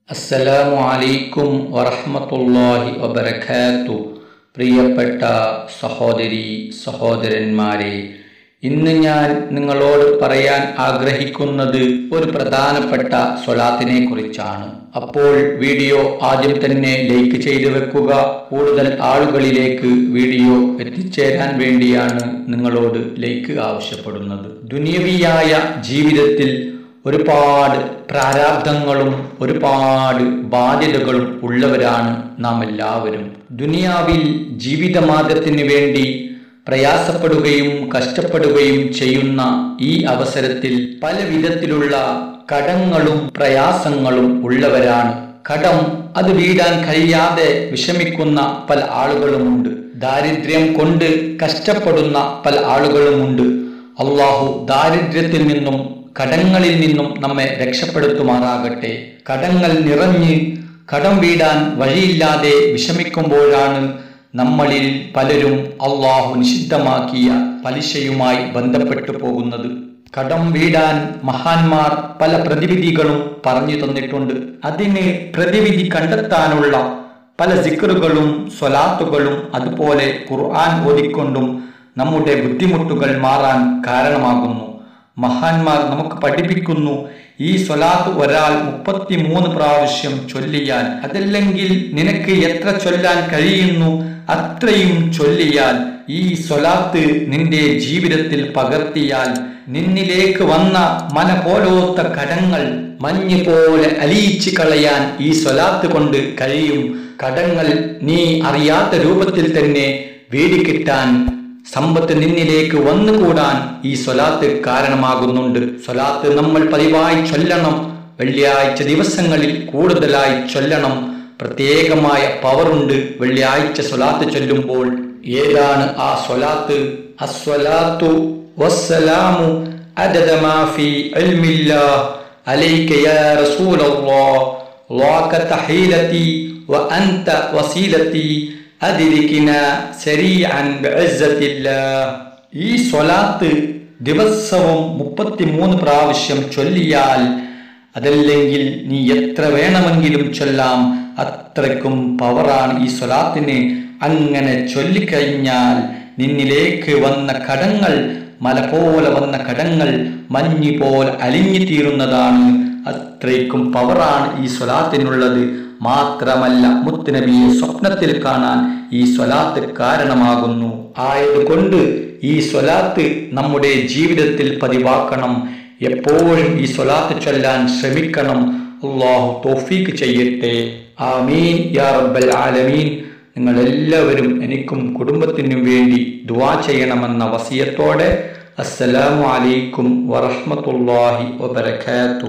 അസ്സലാമു അലൈക്കും വറഹ്മത്തുള്ളാഹി വബറകാത്തു പ്രിയപ്പെട്ട സഹോദരി സഹോദരന്മാരെ ഇന്ന് ഞാൻ നിങ്ങളോട് പറയാൻ ആഗ്രഹിക്കുന്നത് ഒരു പ്രധാനപ്പെട്ട സ്വലാത്തിനെ കുറിച്ചാണ് അപ്പോൾ വീഡിയോ ആദ്യം തന്നെ ലൈക്ക് ചെയ്തു വെക്കുക കൂടുതൽ ആളുകളിലേക്ക് വീഡിയോ എത്തിച്ചേരാൻ വേണ്ടിയാണ് നിങ്ങളോട് ലൈക്ക് ആവശ്യപ്പെടുന്നത് ദുനിയവിയായ ജീവിതത്തിൽ ഒരുപാട് പ്രാരാബ്ധങ്ങളും ഒരുപാട് ബാധ്യതകളും ഉള്ളവരാണ് നാം എല്ലാവരും ദുനിയാവിൽ ജീവിതമാർഗത്തിന് വേണ്ടി പ്രയാസപ്പെടുകയും കഷ്ടപ്പെടുകയും ചെയ്യുന്ന ഈ അവസരത്തിൽ പല വിധത്തിലുള്ള കടങ്ങളും പ്രയാസങ്ങളും ഉള്ളവരാണ് കടം അത് വീടാൻ കഴിയാതെ വിഷമിക്കുന്ന പല ആളുകളുമുണ്ട് ദാരിദ്ര്യം കൊണ്ട് കഷ്ടപ്പെടുന്ന പല ആളുകളുമുണ്ട് അള്ളാഹു ദാരിദ്ര്യത്തിൽ നിന്നും കടങ്ങളിൽ നിന്നും നമ്മെ രക്ഷപ്പെടുത്തുമാറാകട്ടെ കടങ്ങൾ നിറഞ്ഞ് കടം വീടാൻ വഴിയില്ലാതെ വിഷമിക്കുമ്പോഴാണ് നമ്മളിൽ പലരും അള്ളാഹു നിഷിദ്ധമാക്കിയ പലിശയുമായി ബന്ധപ്പെട്ടു പോകുന്നത് കടം വീടാൻ മഹാന്മാർ പല പ്രതിവിധികളും പറഞ്ഞു തന്നിട്ടുണ്ട് അതിന് പ്രതിവിധി കണ്ടെത്താനുള്ള പല സിക്കറുകളും സ്വലാത്തുകളും അതുപോലെ ഖുർആൻ ഓതിക്കൊണ്ടും നമ്മുടെ ബുദ്ധിമുട്ടുകൾ മാറാൻ കാരണമാകുന്നു മഹാന്മാർ നമുക്ക് പഠിപ്പിക്കുന്നു ഈ സ്വലാത്ത് ഒരാൾ മുപ്പത്തി മൂന്ന് പ്രാവശ്യം ചൊല്ലിയാൽ അതല്ലെങ്കിൽ നിനക്ക് എത്ര ചൊല്ലാൻ കഴിയുന്നു അത്രയും ചൊല്ലിയാൽ ഈ സ്വലാത്ത് നിന്റെ ജീവിതത്തിൽ പകർത്തിയാൽ നിന്നിലേക്ക് വന്ന മന പോലോത്ത കടങ്ങൾ മഞ്ഞ് പോലെ അലിയിച്ചു കളയാൻ ഈ സ്വലാത്ത് കൊണ്ട് കഴിയും കടങ്ങൾ നീ അറിയാത്ത രൂപത്തിൽ തന്നെ വേടിക്കിട്ടാൻ സമ്പത്ത് നിന്നിലേക്ക് വന്നുകൂടാൻ ഈ സ്വലാത്ത് കാരണമാകുന്നുണ്ട് സ്വലാത്ത് നമ്മൾ പതിവായി ചൊല്ലണം വെള്ളിയാഴ്ച ദിവസങ്ങളിൽ കൂടുതലായി ചൊല്ലണം പ്രത്യേകമായ പവറുണ്ട് വെള്ളിയാഴ്ച സ്വലാത്ത് ചൊല്ലുമ്പോൾ ഏതാണ് ആ സ്വലാത്ത് അസ്വലാത്തു വസ്സലാമു അദദ മാ ഫീ ഇൽമില്ലാഹ് അലൈക യാ റസൂലല്ലാഹ് ലാക തഹീലതി വഅൻത വസീലതി അതിരിക്കിന ശരീഅൻ ബിഇസ്സത്തില്ലാഹ് ഈ സ്വലാത്ത് ദിവസവും മുപ്പത്തിമൂന്ന് പ്രാവശ്യം ചൊല്ലിയാൽ അതല്ലെങ്കിൽ നീ എത്ര വേണമെങ്കിലും ചൊല്ലാം അത്രയ്ക്കും പവറാണ് ഈ സ്വലാത്തിന് അങ്ങനെ ചൊല്ലിക്കഴിഞ്ഞാൽ നിന്നിലേക്ക് വന്ന കടങ്ങൾ മല പോലെ വന്ന കടങ്ങൾ മഞ്ഞ് പോലെ അലിഞ്ഞു തീരുന്നതാണ് അത്രയ്ക്കും പവറാണ് ഈ സ്വലാത്തിനുള്ളത് മാത്രമല്ല മുത്തുനബിയെ സ്വപ്നത്തിൽ കാണാൻ ഈ സ്വലാത്ത് കാരണമാകുന്നു ആയതുകൊണ്ട് ഈ സ്വലാത്ത് നമ്മുടെ ജീവിതത്തിൽ പതിവാക്കണം എപ്പോഴും ഈ സ്വലാത്ത് ചൊല്ലാൻ ശ്രമിക്കണം അള്ളാഹു തോഫീക്ക് ചെയ്യട്ടെ ആമീൻ യാ റബ്ബൽ ആലമീൻ നിങ്ങൾ എല്ലാവരും എനിക്കും കുടുംബത്തിനും വേണ്ടി ദുവാ ചെയ്യണമെന്ന വസിയത്തോടെ അസ്സലാമു അലൈക്കും വറഹ്മത്തുള്ളാഹി വബറകാതുഹു